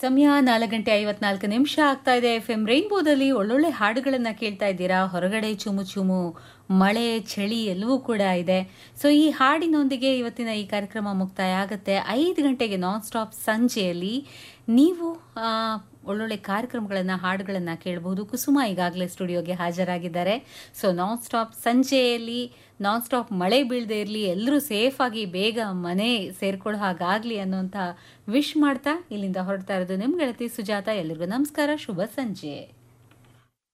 ಸಮಯ ನಾಲ್ಕು ಗಂಟೆ ಐವತ್ನಾಲ್ಕು ನಿಮಿಷ ಆಗ್ತಾ ಇದೆ ಎಫ್ ಎಂ ರೈನ್ಬೋದಲ್ಲಿ ಒಳ್ಳೊಳ್ಳೆ ಹಾಡುಗಳನ್ನ ಕೇಳ್ತಾ ಇದ್ದೀರಾ ಹೊರಗಡೆ ಚುಮು ಚುಮು ಮಳೆ ಚಳಿ ಎಲ್ಲವೂ ಕೂಡ ಇದೆ ಸೊ ಈ ಹಾಡಿನೊಂದಿಗೆ ಇವತ್ತಿನ ಈ ಕಾರ್ಯಕ್ರಮ ಮುಕ್ತಾಯ ಆಗುತ್ತೆ ಐದು ಗಂಟೆಗೆ ನಾನ್ ಸ್ಟಾಪ್ ಸಂಜೆಯಲ್ಲಿ ನೀವು ಆ, ಒಳ್ಳೊಳ್ಳೆ ಕಾರ್ಯಕ್ರಮಗಳನ್ನು ಹಾಡುಗಳನ್ನು ಕೇಳಬಹುದು ಕುಸುಮ ಈಗಾಗಲೇ ಸ್ಟುಡಿಯೋಗೆ ಹಾಜರಾಗಿದ್ದಾರೆ ಸೊ ನಾನ್ ಸ್ಟಾಪ್ ಸಂಜೆಯಲ್ಲಿ ನಾನ್ ಸ್ಟಾಪ್ ಮಳೆ ಬೀಳದೆ ಇರಲಿ ಎಲ್ಲರೂ ಸೇಫ್ ಆಗಿ ಬೇಗ ಮನೆ ಸೇರ್ಕೊಳ್ಳೋ ಹಾಗಾಗ್ಲಿ ಅನ್ನೋಂಥ ವಿಶ್ ಮಾಡ್ತಾ ಇಲ್ಲಿಂದ ಹೊರಡ್ತಾ ಇರೋದು ನಿಮ್ಮ ಗೆಳತಿ ಸುಜಾತ ಎಲ್ರಿಗೂ ನಮಸ್ಕಾರ ಶುಭ ಸಂಜೆ